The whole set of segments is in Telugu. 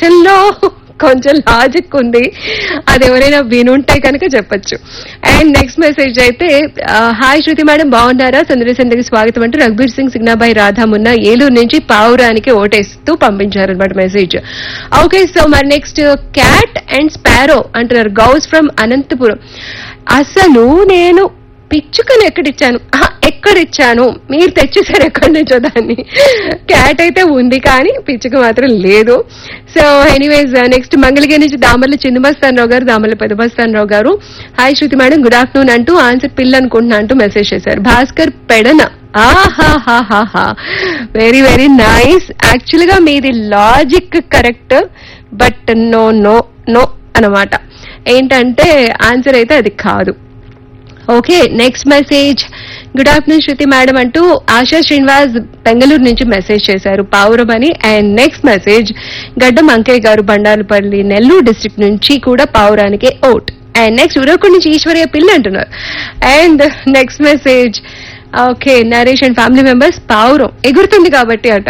క్వశ్చన్ లో కొంచెం లాజిక్ ఉంది అది ఎవరైనా వినుంటే కనుక చెప్పొచ్చు అండ్ నెక్స్ట్ మెసేజ్ అయితే ఆ, హాయ్ శృతి మేడం బాగున్నారా సందడి సందడికి స్వాగతం అంటూ రఘుబీర్ సింగ్ సిగ్నాబాయి రాధా మున్న ఏలూరు నుంచి పావురానికి ఓటేస్తూ పంపించారనమాట మెసేజ్ ఓకే సో మరి నెక్స్ట్ క్యాట్ అండ్ స్పారో అంటున్నారు గౌస్ ఫ్రమ్ అనంతపురం అసలు నేను పిచ్చుకను ఎక్కడిచ్చాను ఆహా, ఎక్కడిచ్చాను మీరు తెచ్చేసారు ఎక్కడి నుంచో దాన్ని క్యాట్ అయితే ఉంది కానీ పిచ్చుక మాత్రం లేదు సో ఎనీవేస్ నెక్స్ట్ మంగళగిరి నుంచి దామర్ల చిన్నమస్తాన్ రావు గారు Damarla Peddamastan Rao garu hi Shruti madam good afternoon అంటూ ఆన్సర్ పిల్ల అనుకుంటున్నా అంటూ మెసేజ్ చేశారు భాస్కర్ పెడన ఆహాహాహాహా వెరీ వెరీ నైస్ యాక్చువల్ గా మీది logic correct but no no no అన్నమాట ఏంటంటే ఆన్సర్ అయితే అది కాదు okay next message good afternoon Shruti madam అంటూ ఆశా శ్రీనివాస్ బెంగళూరు నుంచి మెసేజ్ చేశారు పావురం అని అండ్ నెక్స్ట్ మెసేజ్ గడ్డం అంకయ్య గారు బండారుపల్లి నెల్లూరు డిస్ట్రిక్ట్ నుంచి కూడా పావురానికే ఓట్ అండ్ నెక్స్ట్ ఉరవకొండ నుంచి ఈశ్వర్య పిల్ల అంటున్నారు and next message okay Naresh and family members పావురం ఎగురుతుంది కాబట్టి అట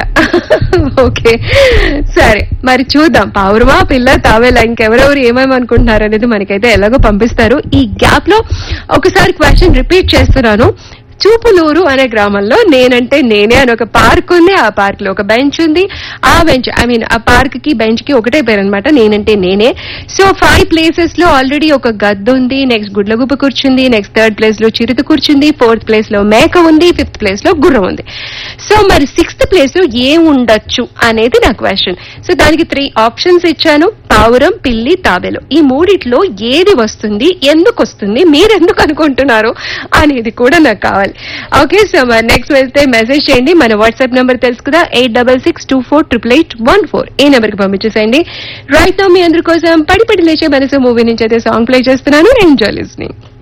ఓకే సరే మరి చూద్దాం పావురమా పిల్ల తావేలా ఇంకెవరెవరు ఏమేమి అనుకుంటున్నారు అనేది మనకైతే ఎలాగో పంపిస్తారు ఈ గ్యాప్ లో ఒకసారి క్వశ్చన్ రిపీట్ చేస్తున్నాను చూపులూరు అనే గ్రామంలో నేనంటే నేనే అని ఒక పార్క్ ఉంది ఆ పార్క్ లో ఒక బెంచ్ ఉంది ఆ బెంచ్ ఐ మీన్ ఆ పార్క్ కి బెంచ్ కి ఒకటే పేరు అనమాట నేనంటే నేనే సో ఫైవ్ ప్లేసెస్ లో ఆల్రెడీ ఒక గద్ద ఉంది నెక్స్ట్ గుడ్లగుప్ప కూర్చుంది నెక్స్ట్ థర్డ్ ప్లేస్ లో చిరుత కూర్చుంది ఫోర్త్ ప్లేస్ లో మేక ఉంది ఫిఫ్త్ ప్లేస్ లో గుర్రం ఉంది సో మరి సిక్స్త్ ప్లేస్ లో ఏం ఉండొచ్చు అనేది నా క్వశ్చన్ సో దానికి త్రీ ఆప్షన్స్ ఇచ్చాను పావురం పిల్లి తాబేలు ఈ మూడిట్లో ఏది వస్తుంది ఎందుకు వస్తుంది మీరు ఎందుకు అనుకుంటున్నారు అనేది కూడా నాకు కావాలి ఓకే సో మరి నెక్స్ట్ వెళ్తే మెసేజ్ చేయండి మన వాట్సాప్ నెంబర్ తెలుసు కదా eight double six two four triple eight one four ఈ నెంబర్ కి పంపించేసేయండి రైట్ నో మీ అందరి కోసం పడి పడి లేచే మనసు మూవీ నుంచి అయితే సాంగ్ ప్లే చేస్తున్నాను ఎంజాయ్ లిస్నింగ్